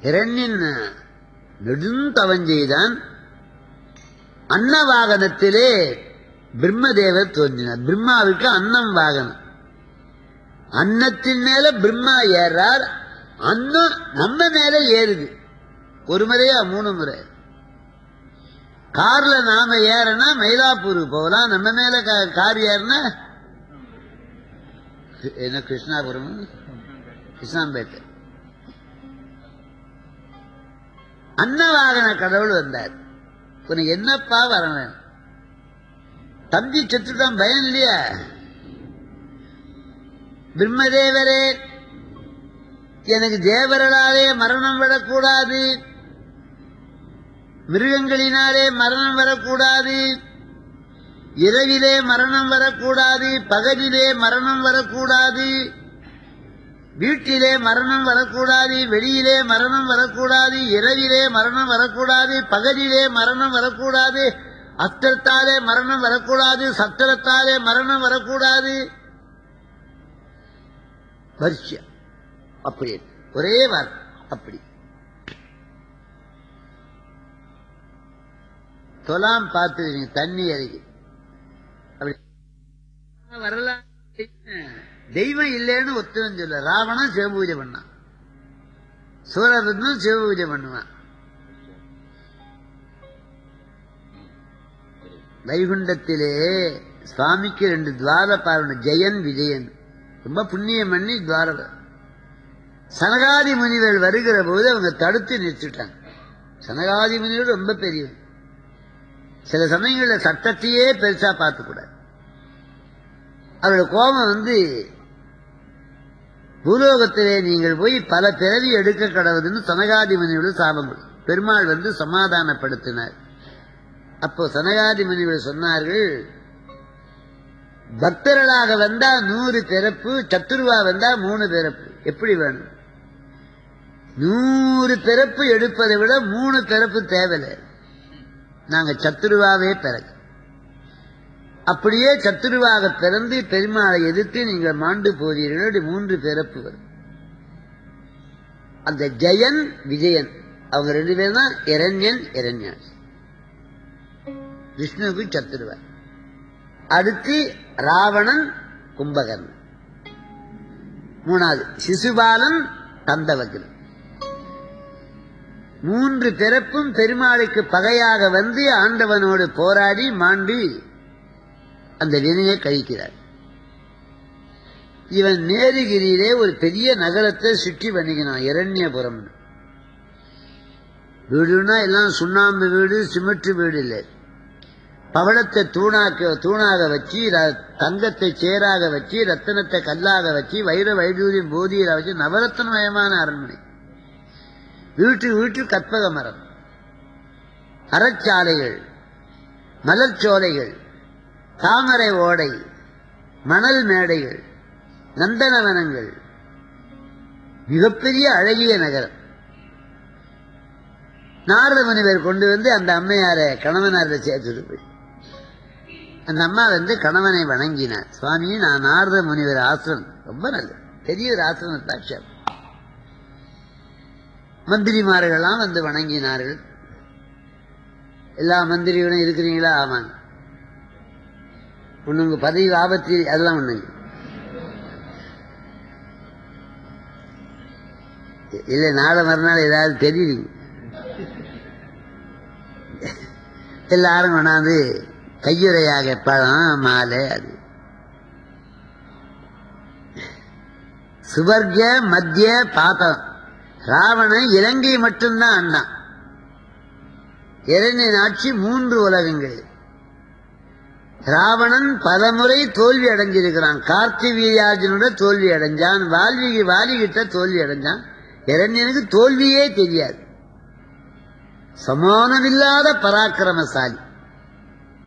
இரண்யன் நெடுந்தவம் செய்தான் அன்ன வாகனத்திலே பிரம்மதேவர் தோன்றினார் பிரம்மாவுக்கு அன்னம் வாகனம் அன்னத்தின் மேல பிரம்மா ஏறார் அன்னம் நம்ம மேல ஏறுது ஒரு முறையா மூணு முறை கார்ல நாம ஏறனா மயிலாப்பூருக்கு போகலாம் நம்ம மேல கா- கார் ஏறினா என்ன கிருஷ்ணாபுரம் கிருஷ்ணாம்பேட்டை அன்னவாகன கடவுள் வந்தார் உனக்கு என்னப்பா வர வேணும் தம்பி செத்துட்டான் பயம் இல்லையா பிரம்மதேவரே எனக்கு தேவர்களாலே மரணம் வரக்கூடாது மிருகங்களினாலே மரணம் வரக்கூடாது இரவிலே மரணம் வரக்கூடாது பகலிலே மரணம் வரக்கூடாது வீட்டிலே மரணம் வரக்கூடாது வெளியிலே மரணம் வரக்கூடாது இரவிலே மரணம் வரக்கூடாது பகலிலே மரணம் வரக்கூடாது அஸ்திரத்தாலே மரணம் வரக்கூடாது சத்திரத்தாலே மரணம் வரக்கூடாது வரிசையா அப்படி ஒரே வார்த்தை அப்படி தொலாம் பார்த்து தண்ணி அருகி அப்படி வரலாம் தெய்வம் இல்லைன்னு ஒத்துவன் சொல்ல ராவணன் சிவபூஜை பண்ணான் சூரபத்மன் சிவபூஜை பண்ணுவான் வைகுண்டத்திலே சுவாமிக்கு ரெண்டு துவார பாருங்க ஜெயன் விஜயன் ரொம்ப புண்ணியம் பண்ணி துவார சனகாதி முனிவர் வருகிற போது அவங்க தடுத்து நிறுத்திட்டாங்க சனகாதி முனிவர் ரொம்ப பெரியவன் சில சமயங்களில் சட்டத்தையே பெருசா பார்த்துக்கூடாது அவரோட கோபம் வந்து பூலோகத்திலே நீங்கள் போய் பல பிறவி எடுக்க கடவுதுன்னு சனகாதி முனிவர் சாபம் கொடு. பெருமாள் வந்து சமாதானப்படுத்தினார் அப்போ சனகாதி முனிவர் சொன்னார்கள் பக்தர்களாக வந்தா நூறு பிறப்பு சத்துருவா வந்தா மூணு பிறப்பு எப்படி வேணும் நூறு பிறப்பு எடுப்பதை விட மூணு பிறப்பு தேவையில்லை நாங்க சத்துருவாவே பிறகு அப்படியே சத்துருவாக பிறந்து பெருமாளை எதிர்த்து நீங்கள் மாண்டு போகிறீர்கள் அப்படி மூன்று பிறப்பு வரும் அந்த ஜெயன் விஜயன் அவங்க ரெண்டு பேரும் தான் இரண்யன் இரண்யான் விஷ்ணுவுக்கு சத்துருவா அடுத்து ராவணன் கும்பகர்ணன் மூணாவது சிசுபாலன் தந்தவகிரன் மூன்று பிறப்பும் பெருமாளுக்கு பகையாக வந்து ஆண்டவனோடு போராடி மாண்டு அந்த வினையை கழிக்கிறார் இவன் நேருகிரியிலே ஒரு பெரிய நகரத்தை சுற்றி பண்ணிக்கணும் இரண்யபுரம் வீடுனா எல்லாம் சுண்ணாம்பு வீடு சிமெண்ட் வீடு இல்லை பவளத்தை தூணாக்க தூணாக வச்சு ர- தங்கத்தை சேராக வச்சு ரத்தினத்தை கல்லாக வச்சு வைர வைடூரியம் போதியில வச்சு நவரத்னமயமான அரண்மனை வீட்டு வீட்டு கற்பக மரம் அறச்சாலைகள் மலர்ச்சோலைகள் தாமரை ஓடை மணல் மேடைகள் நந்தனவனங்கள் மிகப்பெரிய அழகிய நகரம் நாரத முனிவர் கொண்டு வந்து அந்த அம்மையாரை கணவனார சேர்த்துட்டு போய் அந்த அம்மா வந்து கணவனை வணங்கினார் சுவாமி நான் நாரத முனிவர் ஆசிரம் ரொம்ப நல்லது பெரிய ஒரு ஆசிரம தாட்சியம் மந்திரிமார்கள்லாம் வந்து வணங்கினார்கள் எல்லா மந்திரிகளும் இருக்கிறீங்களா ஆமாங்க ஒண்ணுங்க பதவி ஆபத்து அதெல்லாம் ஒண்ணுங்க இல்ல நாளை மறுநாள் ஏதாவது தெரியுங்க எல்லாரும் கொண்டாந்து கையுறையாக பழம் மாலை அது சுவர்க்க மத்திய பாத்தம் ராவணன் இலங்கை மட்டும்தான் அண்ணான் இரண்டின் ஆட்சி மூன்று உலகங்கள் ராவணன் பலமுறை தோல்வி அடைஞ்சிருக்கிறான் கார்த்திவீயார்ஜுனோட தோல்வி அடைஞ்சான் வால்மீகி வாலிகிட்ட தோல்வி அடைஞ்சான் இரண்யனுக்கு தோல்வியே தெரியாது சமானமில்லாத பராக்கிரமசாலி